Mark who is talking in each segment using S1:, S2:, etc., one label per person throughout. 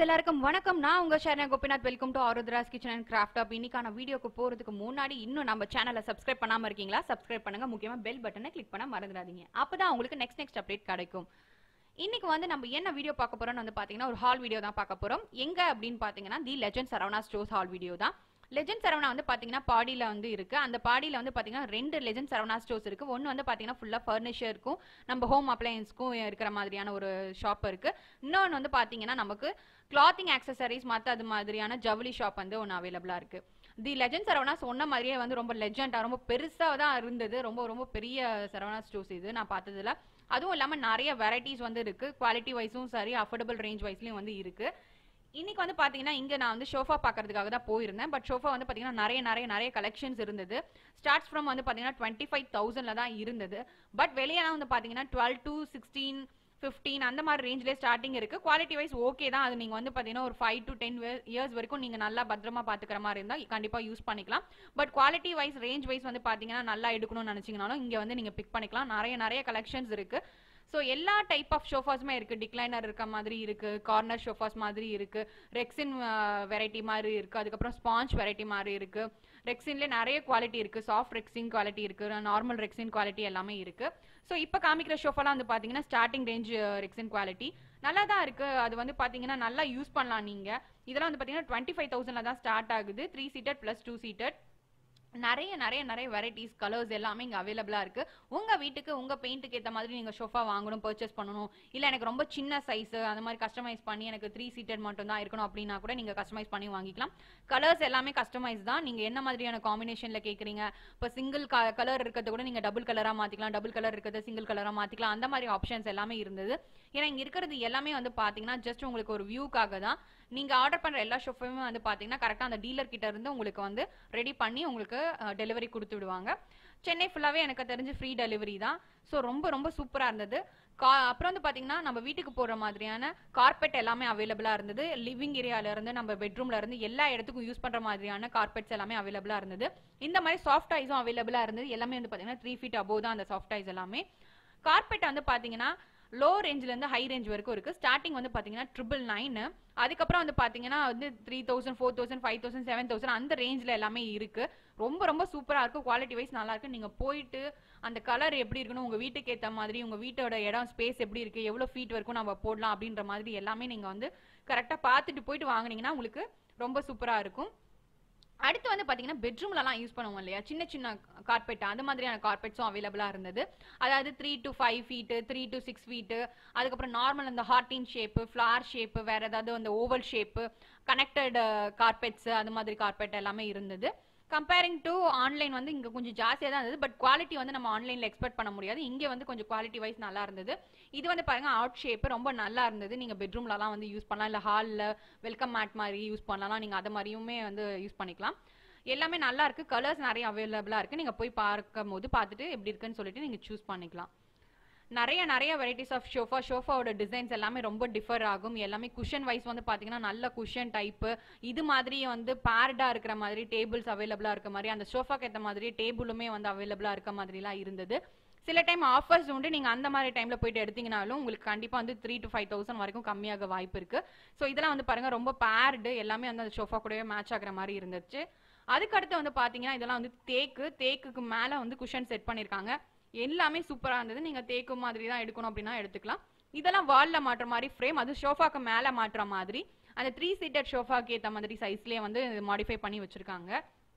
S1: எல்லாருக்கும் வணக்கம் நான் உங்க Sarana Gopinath welcome to Aarudhra's kitchen and craft அப் இன்னைக்கான வீடியோக்கு போறதுக்கு முன்னாடி இன்னும் நம்ம சேனலை சப்ஸ்கிரைப் பண்ணாம இருக்கீங்களா சப்ஸ்கிரைப் பண்ணுங்க முக்கியமா பெல் பட்டனை கிளிக் பண்ண மறந்துடாதீங்க அப்பதான் உங்களுக்கு நெக்ஸ்ட் நெக்ஸ்ட் அப்டேட் கிடைக்கும் இன்னைக்கு வந்து நம்ம என்ன வீடியோ பார்க்க போறோம்னு வந்து பாத்தீங்கன்னா ஒரு ஹால் வீடியோ தான் பார்க்க போறோம் எங்க அப்படின்னு பாத்தீங்கன்னா the legend Saravana stores hall video தான் லெஜண்ட் சரவணா வந்து பாத்தீங்கன்னா பாடியில வந்து இருக்கு அந்த பாடியில வந்து பாத்தீங்கன்னா ரெண்டு லெஜண்ட் சரவணா ஸ்டோர்ஸ் இருக்கு ஒன்னு வந்து பாத்தீங்கன்னா ஃபுல்லா ஃபர்னிச்சர் இருக்கும் நம்ம ஹோம் அப்ளையன்ஸ்க்கும் இருக்கிற மாதிரியான ஒரு ஷாப் இருக்கு இன்னொன்று வந்து பாத்தீங்கன்னா நமக்கு கிளாத்திங் ஆக்சசரிஸ் மற்ற அது மாதிரியான ஜவுளி ஷாப் வந்து ஒன்று அவைலபிளா இருக்கு தி லெஜண்ட் சரவணா சொன்ன மாதிரியே வந்து ரொம்ப லெஜண்டா ரொம்ப பெருசா தான் இருந்தது ரொம்ப ரொம்ப பெரிய சரவணா ஸ்டோர்ஸ் இது நான் பார்த்ததுல அதுவும் இல்லாம நிறைய வெரைட்டிஸ் வந்து இருக்கு குவாலிட்டி வைஸும் சரி அஃபோர்டபுள் ரேஞ்ச் வைஸ்லயும் வந்து இருக்கு இன்னைக்கு வந்து பாத்தீங்கன்னா இங்க நான் வந்து ஷோஃபா பாக்குறதுக்காக தான் போயிருந்தேன் பட் ஷோஃபா வந்து பாத்தீங்கன்னா நிறைய நிறைய நிறைய கலெக்ஷன்ஸ் இருந்தது ஸ்டார்ட்ஸ் ஃப்ரம் வந்து பாத்தீங்கன்னா டுவெண்ட்டி ஃபைவ் தௌசண்ட்ல தான் இருந்தது பட் வெளியெல்லாம் வந்து பாத்தீங்கன்னா டுவெல் டு சிக்ஸ்டீன் ஃபிஃப்டீன் அந்த மாதிரி ரேஞ்சிலே ஸ்டார்டிங் இருக்கு குவாலிட்டி வைஸ் ஓகே தான் அது நீங்க வந்து பாத்தீங்கன்னா ஒரு ஃபைவ் டு டென் இயர்ஸ் வரைக்கும் நீங்க நல்லா பத்திரமா பாத்துக்கிற மாதிரி இருந்தா கண்டிப்பா யூஸ் பண்ணிக்கலாம் but quality wise range wise வந்து பாத்தீங்கன்னா நல்லா எடுக்கணும்னு நினைச்சீங்கனாலும் இங்க வந்து நீங்க பிக் பண்ணிக்கலாம் நிறைய நிறைய கலெக்ஷன்ஸ் இருக்கு ஸோ எல்லா டைப் ஆஃப் ஷோஃபாஸுமே இருக்கு டிக்ளைனர் இருக்க மாதிரி இருக்கு கார்னர் ஷோஃபாஸ் மாதிரி இருக்கு ரெக்ஸின் வெரைட்டி மாதிரி இருக்கு அதுக்கப்புறம் ஸ்பாஞ்ச் வெரைட்டி மாதிரி இருக்கு ரெக்ஸின்ல நிறைய குவாலிட்டி இருக்கு சாஃப்ட் ரெக்ஸின் குவாலிட்டி இருக்கு நார்மல் ரெக்ஸின் குவாலிட்டி எல்லாமே இருக்கு ஸோ இப்போ காமிக்கிற ஷோஃபாலாம் வந்து பாத்தீங்கன்னா ஸ்டார்டிங் ரேஞ்ச் ரெக்ஸின் குவாலிட்டி நல்லா தான் இருக்கு அது வந்து பாத்தீங்கன்னா நல்லா யூஸ் பண்ணலாம் நீங்க இதெல்லாம் வந்து பாத்தீங்கன்னா டுவெண்ட்டி ஃபைவ் தௌசண்ட்ல தான் ஸ்டார்ட் ஆகுது three seated plus two seated நிறைய நிறைய நிறைய வெரைட்டிஸ் கலர்ஸ் எல்லாமே இங்க அவைலபிளா இருக்கு உங்க வீட்டுக்கு உங்க பெயிண்ட்டுக்கு ஏத்த மாதிரி நீங்க ஷோஃபா வாங்கணும் பர்ச்சேஸ் பண்ணணும் இல்ல எனக்கு ரொம்ப சின்ன சைஸ் அந்த மாதிரி கஸ்டமைஸ் பண்ணி எனக்கு த்ரீ சீட்டட் மட்டும் தான் இருக்கணும் அப்படின்னா கூட நீங்க கஸ்டமைஸ் பண்ணி வாங்கிக்கலாம் கலர்ஸ் எல்லாமே கஸ்டமைஸ் தான் நீங்க என்ன மாதிரியான காம்பினேஷன்ல கேக்குறீங்க இப்போ சிங்கிள் கலர் இருக்கிறத கூட நீங்க டபுள் கலரா மாத்திக்கலாம் டபுள் கலர் இருக்கிறத சிங்கிள் கலரா மாத்திக்கலாம் அந்த மாதிரி ஆப்ஷன்ஸ் எல்லாமே இருந்தது ஏன்னா இங்க இருக்கிறது எல்லாமே வந்து பாத்தீங்கன்னா ஜஸ்ட் உங்களுக்கு ஒரு வியூக்காக தான் நீங்க ஆர்டர் பண்ற எல்லா ஷோஃபுமே வந்து பாத்தீங்கன்னா கரெக்டா அந்த டீலர் கிட்ட இருந்து உங்களுக்கு வந்து ரெடி பண்ணி உங்களுக்கு டெலிவரி கொடுத்து விடுவாங்க சென்னை ஃபுல்லாவே எனக்கு தெரிஞ்சு ஃப்ரீ டெலிவரி தான் ஸோ ரொம்ப ரொம்ப சூப்பரா இருந்தது கா அப்புறம் வந்து பாத்தீங்கன்னா நம்ம வீட்டுக்கு போற மாதிரியான கார்பெட் எல்லாமே அவைலபிளா இருந்தது லிவிங் ஏரியால இருந்து நம்ம பெட்ரூம்ல இருந்து எல்லா இடத்துக்கும் யூஸ் பண்ற மாதிரியான கார்பெட்ஸ் எல்லாமே அவைலபிளா இருந்தது இந்த மாதிரி சாஃப்ட் ஐஸும் அவைலபிளா இருந்தது எல்லாமே வந்து பாத்தீங்கன்னா த்ரீ ஃபீட் அபோவ் தான் அந்த சாஃப்ட் ஐஸ் எல்லாமே கார்பெட் வந்து பாத்தீங்கன்னா லோ ரேஞ்சில இருந்து ஹை ரேஞ்ச் வரைக்கும் இருக்கு ஸ்டார்டிங் வந்து பாத்தீங்கன்னா ட்ரிபிள் நைன் அதுக்கப்புறம் வந்து பாத்தீங்கன்னா வந்து three thousand four thousand five thousand seven thousand அந்த ரேஞ்சில் எல்லாமே இருக்கு ரொம்ப ரொம்ப சூப்பரா இருக்கு குவாலிட்டி வைஸ் நல்லா இருக்கு நீங்க போயிட்டு அந்த கலர் எப்படி இருக்கணும் உங்க வீட்டுக்கு ஏத்த மாதிரி உங்க வீட்டோட இடம் ஸ்பேஸ் எப்படி இருக்கு எவ்வளவு ஃபீட் வரைக்கும் நம்ம போடலாம் அப்படின்ற மாதிரி எல்லாமே நீங்க வந்து கரெக்டா பார்த்துட்டு போயிட்டு வாங்குனீங்கன்னா உங்களுக்கு ரொம்ப சூப்பரா இருக்கும் அடுத்து வந்து பாத்தீங்கன்னா பெட்ரூம்லலாம் யூஸ் பண்ணுவோம் இல்லையா சின்ன சின்ன கார்பெட் அந்த மாதிரியான கார்பெட்ஸும் அவைலபிளா இருந்தது அதாவது three to five feet three to six feet அதுக்கப்புறம் நார்மல் அந்த ஹார்டின் ஷேப்பு ஃப்ளார் ஷேப்பு வேற ஏதாவது அந்த ஓவல் ஷேப்பு கனெக்டட் கார்பெட்ஸ் அது மாதிரி கார்பெட் எல்லாமே இருந்தது கம்பேரிங் டு ஆன்லைன் வந்து இங்க கொஞ்சம் ஜாஸ்தியாக தான் இருந்தது பட் குவாலிட்டி வந்து நம்ம ஆன்லைன்ல எக்ஸ்பெக்ட் பண்ண முடியாது இங்க வந்து கொஞ்சம் குவாலிட்டி வைஸ் நல்லா இருந்தது இது வந்து பாருங்க அவுட் ஷேப் ரொம்ப நல்லா இருந்தது நீங்க பெட்ரூம்லலாம் வந்து யூஸ் பண்ணலாம் இல்ல ஹாலில் வெல்கம் மேட் மாதிரி யூஸ் பண்ணலாம் நீங்க அதை மாதிரியுமே வந்து யூஸ் பண்ணிக்கலாம் எல்லாமே நல்லா இருக்கு கலர்ஸ் நிறைய அவைலபிளா இருக்கு நீங்க போய் பார்க்கும் போது பார்த்துட்டு எப்படி இருக்குன்னு சொல்லிட்டு நீங்க சூஸ் பண்ணிக்கலாம் நிறைய நிறைய வெரைட்டிஸ் ஆஃப் ஷோஃபா ஷோஃபாவோட டிசைன்ஸ் எல்லாமே ரொம்ப டிஃபர் ஆகும் எல்லாமே குஷன் வைஸ் வந்து பாத்தீங்கன்னா நல்ல குஷன் டைப்பு இது மாதிரி வந்து பேர்டா இருக்கிற மாதிரி டேபிள்ஸ் அவைலபிளா இருக்க மாதிரி அந்த ஷோஃபாக்கு ஏற்ற மாதிரி டேபிளுமே வந்து அவைலபிளா இருக்க மாதிரிலாம் இருந்தது சில டைம் ஆஃபர்ஸ் உண்டு நீங்க அந்த மாதிரி டைம்ல போயிட்டு எடுத்தீங்கனாலும் உங்களுக்கு கண்டிப்பா வந்து த்ரீ டு ஃபைவ் தௌசண்ட் வரைக்கும் கம்மியாக வாய்ப்பு இருக்கு ஸோ இதெல்லாம் வந்து பாருங்க ரொம்ப பேர்டு எல்லாமே வந்து அந்த ஷோஃபா கூடவே மேட்ச் ஆகுற மாதிரி இருந்துச்சு அதுக்கு அடுத்து வந்து பாத்தீங்கன்னா இதெல்லாம் வந்து தேக்கு தேக்குக்கு மேல வந்து குஷன் செட் பண்ணிருக்காங்க எல்லாமே சூப்பரா இருந்தது நீங்க தேக்கு மாதிரி தான் எடுக்கணும் அப்படின்னா எடுத்துக்கலாம் இதெல்லாம் வால்ல மாட்டுற மாதிரி ஃப்ரேம் அது ஷோஃபாக்கு மேல மாட்டுற மாதிரி அந்த த்ரீ சீட்டட் ஷோஃபாக்கு ஏத்த மாதிரி சைஸ்லயே வந்து மாடிஃபை பண்ணி வச்சிருக்காங்க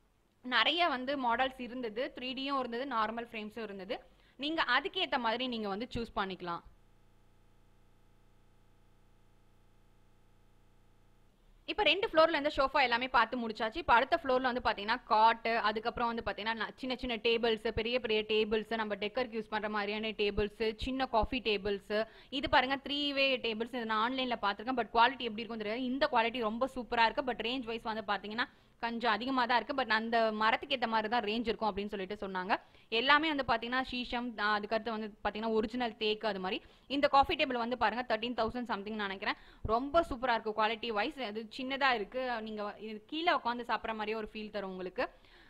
S1: நிறைய வந்து மாடல்ஸ் இருந்தது த்ரீ டியும் இருந்தது நார்மல் ஃப்ரேம்ஸும் இருந்தது நீங்க அதுக்கேத்த மாதிரி நீங்க வந்து சூஸ் பண்ணிக்கலாம் இப்போ ரெண்டு ஃப்ளோர்ல இந்த ஷோஃபா எல்லாமே பார்த்து முடிச்சாச்சு இப்போ அடுத்த ஃப்ளோர்ல வந்து பாத்தீங்கன்னா காட் அதுக்கப்புறம் வந்து பாத்தீங்கன்னா சின்ன சின்ன டேபிள்ஸ் பெரிய பெரிய டேபிள்ஸ் நம்ம டெக்கருக்கு யூஸ் பண்ற மாதிரியான டேபிள்ஸ் சின்ன காஃபி டேபிள்ஸ் இது பாருங்க த்ரீ வே டேபிள்ஸ் இது நான் ஆன்லைன்ல பாத்திருக்கேன் பட் குவாலிட்டி எப்படி இருக்கும் தெரியாது இந்த குவாலிட்டி ரொம்ப சூப்பரா இருக்கு பட் ரேஞ்ச் வைஸ் வந்து பாத்தீங்கன்னா கொஞ்சம் அதிகமாக தான் இருக்கு பட் அந்த மரத்துக்கு ஏற்ற மாதிரி தான் ரேஞ்ச் இருக்கும் அப்படின்னு சொல்லிட்டு சொன்னாங்க எல்லாமே வந்து பாத்தீங்கன்னா ஷீஷம் அதுக்கடுத்து வந்து பாத்தீங்கன்னா ஒரிஜினல் தேக்கு அது மாதிரி இந்த காஃபி டேபிள் வந்து பாருங்க தேர்ட்டீன் தௌசண்ட் சம்திங் நினைக்கிறேன் ரொம்ப சூப்பரா இருக்கு குவாலிட்டி வைஸ் அது சின்னதா இருக்கு நீங்க இது கீழே உட்காந்து சாப்பிட்ற மாதிரியே ஒரு ஃபீல் தரும் உங்களுக்கு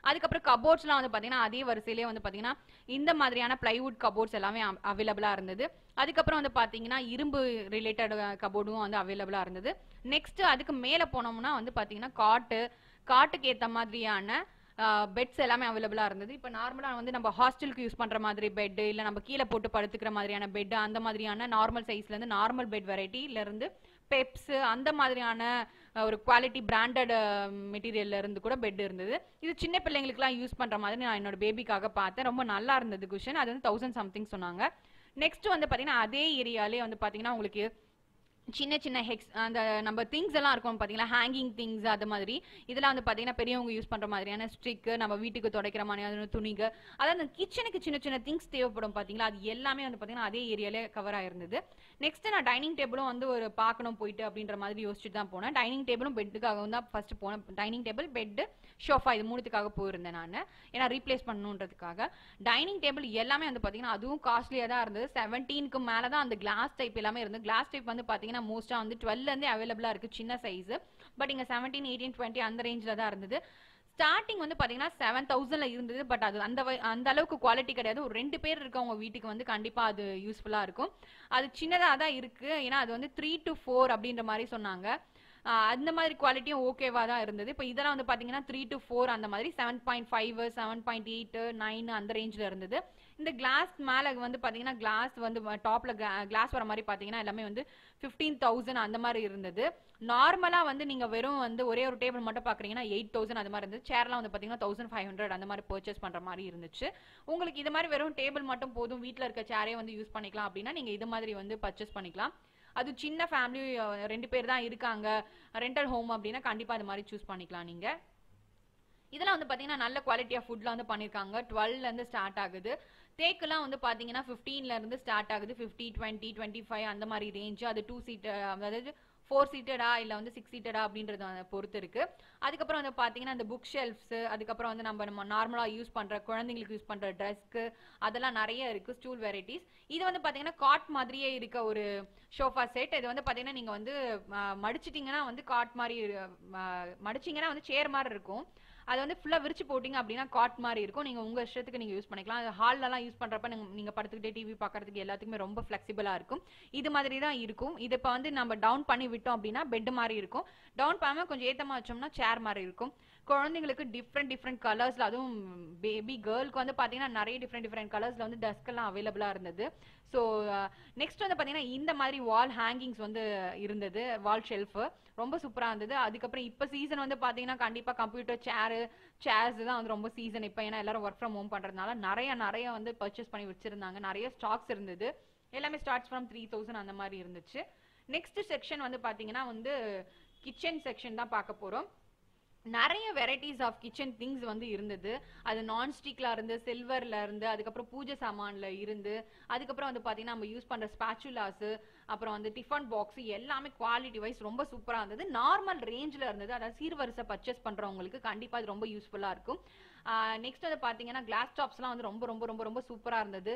S1: அதுக்கப்புறம் கபோர்ட்ஸ்லாம் வந்து பாத்தீங்கன்னா அதே வரிசையிலே வந்து பாத்தீங்கன்னா இந்த மாதிரியான பிளைவுட் கபோர்ட்ஸ் எல்லாமே அவைலபிளா இருந்தது அதுக்கப்புறம் வந்து பாத்தீங்கன்னா இரும்பு ரிலேட்டட் கபோர்டும் வந்து அவைலபிளா இருந்தது நெக்ஸ்ட் அதுக்கு மேல போனோம்னா வந்து பாத்தீங்கன்னா காட்டு காட்டுக்கு ஏத்த மாதிரியான பெட்ஸ் எல்லாமே அவைலபிளா இருந்தது இப்போ நார்மலா வந்து நம்ம ஹாஸ்டலுக்கு யூஸ் பண்ற மாதிரி பெட் இல்ல நம்ம கீழே போட்டு படுத்துக்கிற மாதிரியான பெட் அந்த மாதிரியான நார்மல் சைஸ்ல இருந்து நார்மல் பெட் வெரைட்டில இருந்து பெப்ஸ் அந்த மாதிரியான அஹ், ஒரு குவாலிட்டி பிராண்டட் மெட்டீரியல்ல இருந்து கூட பெட் இருந்தது இது சின்ன பிள்ளைங்களுக்குலாம் யூஸ் பண்ற மாதிரி நான் என்னோட பேபிக்காக பார்த்தேன் ரொம்ப நல்லா இருந்தது குஷன் அது வந்து தௌசண்ட் சம்திங் சொன்னாங்க நெக்ஸ்ட் வந்து பாத்தீங்கன்னா அதே ஏரியாலே வந்து பாத்தீங்கன்னா உங்களுக்கு சின்ன சின்ன ஹெக்ஸ் அந்த நம்ம திங்ஸ் எல்லாம் இருக்கும் பாத்தீங்களா ஹேங்கிங் திங்ஸ் அது மாதிரி இதெல்லாம் வந்து பாத்தீங்கன்னா பெரியவங்க யூஸ் பண்ற மாதிரியான ஸ்டிக் நம்ம வீட்டுக்கு துடைக்கிற மாதிரியான துணிக அதாவது கிச்சனுக்கு சின்ன சின்ன திங்ஸ் தேவைப்படும் பாத்தீங்களா அது எல்லாமே வந்து பாத்தீங்கன்னா அதே ஏரியாலே கவர் ஆயிருந்தது நெக்ஸ்ட் நான் டைனிங் டேபிளும் வந்து ஒரு பார்க்கணும் போயிட்டு அப்படின்ற மாதிரி யோசிச்சுட்டு தான் போனேன் டைனிங் டேபிளும் பெட்டுக்காக தான் ஃபர்ஸ்ட் போனேன் டைனிங் டேபிள் பெட் ஷோஃபா இது மூணுத்துக்காக போயிருந்தேன் நான் ஏன்னா ரீப்ளேஸ் பண்ணணுன்றதுக்காக டைனிங் டேபிள் எல்லாமே வந்து பாத்தீங்கன்னா அதுவும் காஸ்ட்லியா தான் இருந்தது செவன்டீனுக்கு மேல தான் அந்த கிளாஸ் டைப் எல்லாமே இருந்தது கிளாஸ் டைப் வந்து பாத்தீங்கன்னா மோஸ்டா வந்து டுவெல்ல இருந்தே அவைலபிளா இருக்கு சின்ன சைஸ் பட் இங்க செவன்டீன் எயிட்டீன் டுவெண்ட்டி அந்த ரேஞ்சில தான் இருந்தது ஸ்டார்டிங் வந்து பாத்தீங்கன்னா செவன் தௌசண்ட்ல இருந்தது பட் அது அந்த வ- அந்த அளவுக்கு குவாலிட்டி கிடையாது ஒரு ரெண்டு பேர் இருக்கவங்க வீட்டுக்கு வந்து கண்டிப்பா அது யூஸ்ஃபுல்லா இருக்கும் அது சின்னதா தான் இருக்கு ஏன்னா அது வந்து த்ரீ டு ஃபோர் அப்படின்ற மாதிரி சொன்னாங்க ஆஹ் அந்த மாதிரி குவாலிட்டியும் ஓகேவா தான் இருந்தது இப்போ இதெல்லாம் வந்து பாத்தீங்கன்னா த்ரீ டு ஃபோர் அந்த மாதிரி seven point five seven point eight nine அந்த ரேஞ்சில் இருந்தது இந்த கிளாஸ் மேலே வந்து பாத்தீங்கன்னா கிளாஸ் வந்து டாப்ல கிளாஸ் வர மாதிரி பாத்தீங்கன்னா எல்லாமே வந்து ஃபிஃப்டீன் தௌசண்ட் அந்த மாதிரி இருந்தது நார்மலா வந்து நீங்க வெறும் வந்து ஒரே ஒரு டேபிள் மட்டும் பாக்குறீங்கன்னா எயிட் தௌசண்ட் அந்த மாதிரி இருந்தது சேர்லாம் வந்து பாத்தீங்கன்னா தௌசண்ட் ஃபைவ் ஹண்ட்ரட் அந்த மாதிரி பர்ச்சேஸ் பண்ற மாதிரி இருந்துச்சு உங்களுக்கு இது மாதிரி வெறும் டேபிள் மட்டும் போதும் வீட்ல இருக்க சேரே வந்து யூஸ் பண்ணிக்கலாம் அப்படின்னா நீங்க இது மாதிரி வந்து பர்ச்சேஸ் பண்ணிக்கலாம் அது சின்ன ஃபேமிலி ரெண்டு பேர் தான் இருக்காங்க ரெண்டல் ஹோம் அப்படின்னா கண்டிப்பா அது மாதிரி சூஸ் பண்ணிக்கலாம் நீங்க இதெல்லாம் வந்து பாத்தீங்கன்னா நல்ல குவாலிட்டி ஆஃப் ஃபுட்ல வந்து பண்ணிருக்காங்க 12 ல இருந்து ஸ்டார்ட் ஆகுது தேக்கெல்லாம் வந்து பாத்தீங்கன்னா 15 ல இருந்து ஸ்டார்ட் ஆகுது 50 டுவெண்ட்டி டுவெண்ட்டி ஃபைவ் அந்த மாதிரி ரேஞ்ச் அது டூ சீட்டர் அதாவது ஃபோர் சீட்டடா இல்ல வந்து சிக்ஸ் சீட்டடா அப்படின்றத வந்து பொறுத்து இருக்கு அதுக்கப்புறம் வந்து பாத்தீங்கன்னா இந்த புக் ஷெல்ஃப்ஸ் அதுக்கப்புறம் வந்து நம்ம நம்ம நார்மலா யூஸ் பண்ற குழந்தைங்களுக்கு யூஸ் பண்ற ட்ரெஸ்க்கு அதெல்லாம் நிறைய இருக்கு ஸ்டூல் வெரைட்டிஸ் இது வந்து பாத்தீங்கன்னா காட் மாதிரியே இருக்க ஒரு ஷோஃபா செட் இது வந்து பாத்தீங்கன்னா நீங்க வந்து அஹ், மடிச்சிட்டீங்கன்னா வந்து காட் மாதிரி அஹ், மடிச்சீங்கன்னா வந்து சேர் மாதிரி இருக்கும் அது வந்து ஃபுல்லா விரிச்சு போட்டீங்க அப்படின்னா காட் மாதிரி இருக்கும் நீங்க உங்க இஷ்டத்துக்கு நீங்க யூஸ் பண்ணிக்கலாம் அது ஹால்ல எல்லாம் யூஸ் பண்றப்ப நீங்க நீங்க படுத்துக்கிட்டே டிவி பார்க்கறதுக்கு எல்லாத்துக்குமே ரொம்ப ஃபிளெக்சிபிளா இருக்கும் இது மாதிரி தான் இருக்கும் இது இப்ப வந்து நம்ம டவுன் பண்ணி விட்டோம் அப்படின்னா பெட் மாதிரி இருக்கும் டவுன் பண்ணாம கொஞ்சம் ஏத்தமா வச்சோம்னா சேர் மாதிரி இருக்கும் குழந்தைங்களுக்கு டிஃப்ரெண்ட் டிஃப்ரெண்ட் கலர்ஸ்ல அதுவும் பேபி கேர்ளுக்கு வந்து பாத்தீங்கன்னா நிறைய டிஃப்ரெண்ட் டிஃப்ரெண்ட் கலர்ஸ்ல வந்து டஸ்க் எல்லாம் அவைலபிளா இருந்தது ஸோ நெக்ஸ்ட் வந்து பாத்தீங்கன்னா இந்த மாதிரி வால் ஹேங்கிங்ஸ் வந்து இருந்தது வால் ஷெல்ஃப் ரொம்ப சூப்பரா இருந்தது அதுக்கப்புறம் இப்ப சீசன் வந்து பாத்தீங்கன்னா கண்டிப்பா கம்ப்யூட்டர் சேரு சேர்ஸ் தான் வந்து ரொம்ப சீசன் இப்போ ஏன்னா எல்லாரும் ஒர்க் ஃப்ரம் ஹோம் பண்றதுனால நிறைய நிறைய வந்து பர்ச்சேஸ் பண்ணி வச்சிருந்தாங்க நிறைய ஸ்டாக்ஸ் இருந்தது எல்லாமே ஸ்டார்ட்ஸ் ஃப்ரம் த்ரீ தௌசண்ட் அந்த மாதிரி இருந்துச்சு நெக்ஸ்ட் செக்ஷன் வந்து பாத்தீங்கன்னா வந்து கிச்சன் செக்ஷன் தான் பார்க்க போறோம் நிறைய வெரைட்டிஸ் ஆஃப் கிச்சன் திங்ஸ் வந்து இருந்தது அது நான்ஸ்டிக்ல இருந்து சில்வர்ல இருந்து அதுக்கப்புறம் பூஜை சாமான்ல இருந்து அதுக்கப்புறம் வந்து பாத்தீங்கன்னா நம்ம யூஸ் பண்ற ஸ்பாச்சுலாஸ் அப்புறம் வந்து டிஃபன் பாக்ஸ் எல்லாமே குவாலிட்டி வைஸ் ரொம்ப சூப்பரா இருந்தது நார்மல் ரேஞ்ச்ல இருந்தது அதாவது சீர்வரிசை பர்ச்சேஸ் பண்றவங்களுக்கு கண்டிப்பா இது ரொம்ப யூஸ்ஃபுல்லா இருக்கும் நெக்ஸ்ட் வந்து பாத்தீங்கன்னா கிளாஸ் டாப்ஸ்லாம் வந்து ரொம்ப ரொம்ப ரொம்ப ரொம்ப சூப்பரா இருந்தது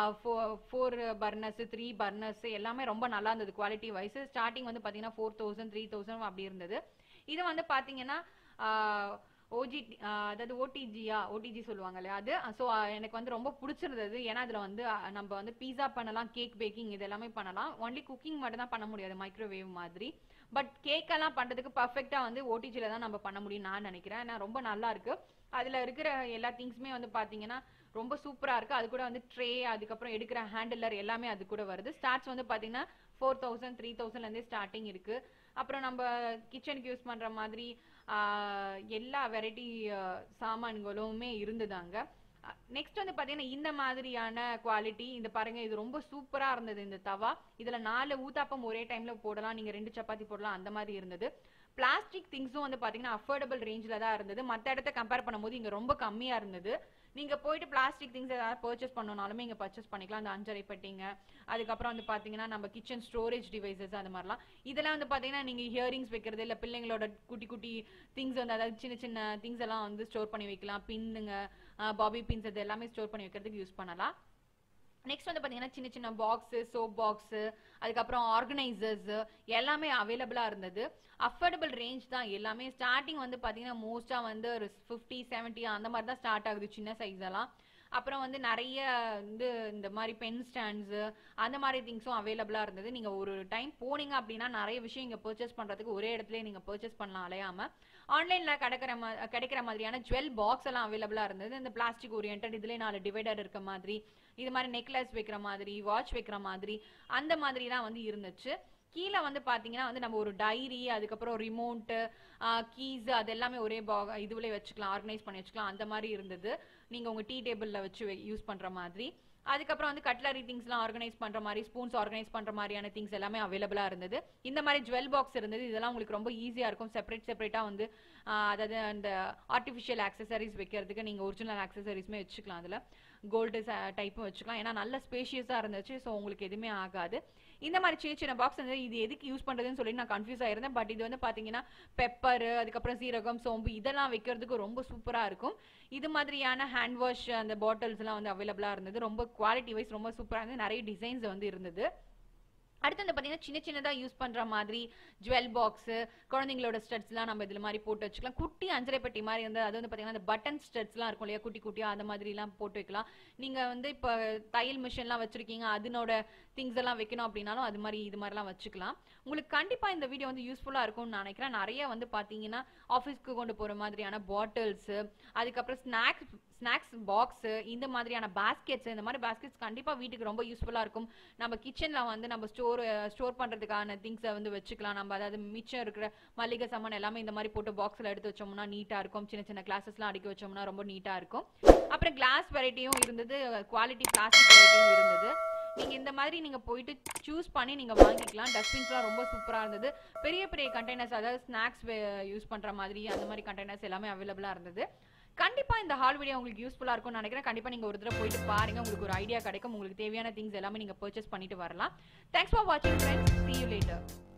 S1: ஃபோர் பர்னர்ஸ் த்ரீ பர்னர்ஸ் எல்லாமே ரொம்ப நல்லா இருந்தது குவாலிட்டி வைஸ் ஸ்டார்டிங் வந்து பாத்தீங்கன்னா ஃபோர் தௌசண்ட் த்ரீ தௌசண்ட் அப்படி இருந்தது இது வந்து பாத்தீங்கன்னா ஓஜி அதாவது ஓடிஜியா ஓடிஜி சொல்லுவாங்க இல்லையா அது ஸோ எனக்கு வந்து ரொம்ப பிடிச்சிருந்தது ஏன்னா இதுல வந்து அஹ், நம்ம வந்து பீஸா பண்ணலாம் கேக் பேக்கிங் இது எல்லாமே பண்ணலாம் ஒன்லி குக்கிங் மட்டும் தான் பண்ண முடியாது மைக்ரோவேவ் மாதிரி பட் கேக் எல்லாம் பண்றதுக்கு பர்ஃபெக்டா வந்து ஓடிஜில தான் நம்ம பண்ண முடியும் நான் நினைக்கிறேன் ஏன்னா ரொம்ப நல்லா இருக்கு அதுல இருக்கிற எல்லா திங்ஸுமே வந்து பாத்தீங்கன்னா ரொம்ப சூப்பரா இருக்கு அது கூட வந்து ட்ரே அதுக்கப்புறம் எடுக்கிற ஹேண்டிலர் எல்லாமே அது கூட வருது ஸ்டார்ட்ஸ் வந்து பாத்தீங்கன்னா ஃபோர் தௌசண்ட் த்ரீ தௌசண்ட்ல இருந்தே ஸ்டார்டிங் இருக்கு அப்புறம் நம்ம கிச்சனுக்கு யூஸ் பண்ற மாதிரி ஆஹ், எல்லா வெரைட்டி சாமான்களுமே இருந்ததாங்க நெக்ஸ்ட் வந்து பாத்தீங்கன்னா இந்த மாதிரியான குவாலிட்டி இந்த பாருங்க இது ரொம்ப சூப்பரா இருந்தது இந்த தவா இதுல நாலு ஊத்தாப்பம் ஒரே டைம்ல போடலாம் நீங்க ரெண்டு சப்பாத்தி போடலாம் அந்த மாதிரி இருந்தது பிளாஸ்டிக் திங்ஸும் வந்து பாத்தீங்கன்னா அஃபோர்டபுள் ரேஞ்சில தான் இருந்தது மத்த இடத்த கம்பேர் பண்ணும்போது இங்க ரொம்ப கம்மியா இருந்தது நீங்க போயிட்டு பிளாஸ்டிக் திங்ஸ் ஏதாவது பர்ச்சேஸ் பண்ணனாலுமே இங்க பர்ச்சேஸ் பண்ணிக்கலாம் அந்த அஞ்சரை பெட்டிங்க அதுக்கப்புறம் வந்து பாத்தீங்கன்னா நம்ம கிச்சன் ஸ்டோரேஜ் டிவைசஸ் அந்த மாதிரிலாம் இதெல்லாம் வந்து பாத்தீங்கன்னா நீங்க ஹியரிங்ஸ் வைக்கிறது இல்ல பிள்ளைங்களோட குட்டி குட்டி திங்ஸ் வந்து அதாவது சின்ன சின்ன திங்ஸ் எல்லாம் வந்து ஸ்டோர் பண்ணி வைக்கலாம் பின்னுங்க பாபி பின்ஸ் இது எல்லாமே ஸ்டோர் பண்ணி வைக்கிறதுக்கு யூஸ் பண்ணலாம் நெக்ஸ்ட் வந்து பார்த்தீங்கன்னா சின்ன சின்ன பாக்ஸு சோப் பாக்ஸு அதுக்கப்புறம் ஆர்கனைசர்ஸ் எல்லாமே அவைலபிளாக இருந்தது அஃபோர்டபுள் ரேஞ்ச் தான் எல்லாமே ஸ்டார்டிங் வந்து பார்த்தீங்கன்னா மோஸ்ட்டாக வந்து ஒரு ஃபிஃப்டி செவன்ட்டி அந்த மாதிரி தான் ஸ்டார்ட் ஆகுது சின்ன சைஸ் எல்லாம் அப்புறம் வந்து நிறைய வந்து இந்த மாதிரி பென் ஸ்டாண்ட்ஸு அந்த மாதிரி திங்ஸும் அவைலபிளாக இருந்தது நீங்கள் ஒரு டைம் போனீங்க அப்படின்னா நிறைய விஷயம் இங்கே பர்ச்சேஸ் பண்ணுறதுக்கு ஒரே இடத்துல நீங்கள் பர்ச்சேஸ் பண்ணலாம் அலையாமல் ஆன்லைனில் கிடைக்கிற மா கிடைக்கிற மாதிரியான ஜுவல் பாக்ஸ் எல்லாம் அவைலபிளாக இருந்தது இந்த பிளாஸ்டிக் ஓரியன்ட் இதுலேயே நாலு டிவைடர் இருக்க மாதிரி இது மாதிரி நெக்லஸ் வைக்கிற மாதிரி வாட்ச் வைக்கிற மாதிரி அந்த மாதிரி தான் வந்து இருந்துச்சு கீழே வந்து பார்த்தீங்கன்னா வந்து நம்ம ஒரு டைரி அதுக்கப்புறம் ரிமோட்டு கீஸ் அது எல்லாமே ஒரே பா இதுவிலே வச்சுக்கலாம் ஆர்கனைஸ் பண்ணி வச்சுக்கலாம் அந்த மாதிரி இருந்தது நீங்கள் உங்கள் டீ டேபிளில் வச்சு யூஸ் பண்ணுற மாதிரி அதுக்கப்புறம் வந்து கட்லரி திங்ஸ்லாம் ஆர்கனைஸ் பண்ணுற மாதிரி ஸ்பூன்ஸ் ஆர்கனைஸ் பண்ணுற மாதிரியான திங்ஸ் எல்லாமே அவைலபிளாக இருந்தது இந்த மாதிரி ஜுவல் பாக்ஸ் இருந்தது இதெல்லாம் உங்களுக்கு ரொம்ப ஈஸியாக இருக்கும் செப்பரேட் செப்பரேட்டாக வந்து அதாவது அந்த ஆர்டிஃபிஷியல் ஆக்சசரிஸ் வைக்கிறதுக்கு நீங்கள் ஒரிஜினல் ஆக்சசரிஸுமே வச்சுக்கலாம் அதில் கோல்டு டைப்பும் வச்சுக்கலாம் ஏன்னா நல்ல ஸ்பேஷியஸாக இருந்துச்சு ஸோ உங்களுக்கு எதுவுமே ஆகாது இந்த மாதிரி சின்ன சின்ன பாக்ஸ் வந்து இது எதுக்கு யூஸ் பண்ணுறதுன்னு சொல்லி நான் கன்ஃபியூஸ் ஆயிருந்தேன் பட் இது வந்து பார்த்தீங்கன்னா பெப்பர் அதுக்கப்புறம் சீரகம் சோம்பு இதெல்லாம் வைக்கிறதுக்கு ரொம்ப சூப்பராக இருக்கும் இது மாதிரியான ஹேண்ட் வாஷ் அந்த பாட்டில்ஸ்லாம் வந்து அவைலபிளாக இருந்தது ரொம்ப குவாலிட்டி வைஸ் ரொம்ப சூப்பராக இருந்தது நிறைய டிசைன்ஸ் வந்து இருந்தது அடுத்து வந்து பார்த்தீங்கன்னா சின்ன சின்னதாக யூஸ் பண்ணுற மாதிரி ஜுவல் பாக்ஸு குழந்தைங்களோட ஸ்டட்ஸ்லாம் நம்ம இதில் மாதிரி போட்டு வச்சுக்கலாம் குட்டி அஞ்சரை பெட்டி மாதிரி வந்து அது வந்து பார்த்தீங்கன்னா அந்த பட்டன் ஸ்டட்ஸ்லாம் இருக்கும் இல்லையா குட்டி குட்டியாக அந்த மாதிரிலாம் போட்டு வைக்கலாம் நீங்கள் வந்து இப்போ தையல் மிஷின்லாம் வச்சுருக்கீங்க அதனோட திங்ஸ் எல்லாம் வைக்கணும் அப்படின்னாலும் அது மாதிரி இது மாதிரிலாம் வச்சுக்கலாம் உங்களுக்கு கண்டிப்பாக இந்த வீடியோ வந்து யூஸ்ஃபுல்லாக இருக்கும்னு நான் நினைக்கிறேன் நிறைய வந்து பார்த்தீங்கன்னா ஆஃபீஸ்க்கு கொண்டு போகிற மாதிரியான பாட்டில்ஸு அதுக்கப்புறம் ஸ்நாக்ஸ் ஸ்நாக்ஸ் பாக்ஸு இந்த மாதிரியான பாஸ்கெட்ஸ் இந்த மாதிரி பாஸ்கெட்ஸ் கண்டிப்பாக வீட்டுக்கு ரொம்ப யூஸ்ஃபுல்லாக இருக்கும் நம்ம கிச்சனில் வந்து நம்ம ஸ்டோர் ஸ்டோர் பண்ணுறதுக்கான திங்ஸை வந்து வச்சுக்கலாம் நம்ம அதாவது மிச்சம் இருக்கிற மளிகை சாமான் எல்லாமே இந்த மாதிரி போட்டு பாக்ஸில் எடுத்து வச்சோம்னா நீட்டாக இருக்கும் சின்ன சின்ன கிளாஸஸ்லாம் அடுக்கி வச்சோம்னா ரொம்ப நீட்டாக இருக்கும் அப்புறம் கிளாஸ் வெரைட்டியும் இருந்தது குவாலிட்டி பிளாஸ்டிக் வெரைட்டியும் இருந்தது நீங்கள் இந்த மாதிரி நீங்கள் போயிட்டு சூஸ் பண்ணி நீங்கள் வாங்கிக்கலாம் டஸ்ட்பின்ஸ்லாம் ரொம்ப சூப்பராக இருந்தது பெரிய பெரிய கண்டெய்னர்ஸ் அதாவது ஸ்நாக்ஸ் யூஸ் பண்ணுற மாதிரி அந்த மாதிரி கண்டெய்னர்ஸ் எல்லாமே அவைலபிளாக இருந்தது கண்டிப்பாக இந்த ஹால் வீடியோ உங்களுக்கு யூஸ்ஃபுல்லாக இருக்கும்னு நினைக்கிறேன் கண்டிப்பாக நீங்கள் ஒரு தடவை போயிட்டு பாருங்க உங்களுக்கு ஒரு ஐடியா கிடைக்கும் உங்களுக்கு தேவையான திங்ஸ் எல்லாமே நீங்கள் பர்ச்சேஸ் பண்ணிட்டு வரலாம் தேங்க்ஸ் ஃபார் வாட்சிங் ஃப்ரெண்ட்ஸ் see you later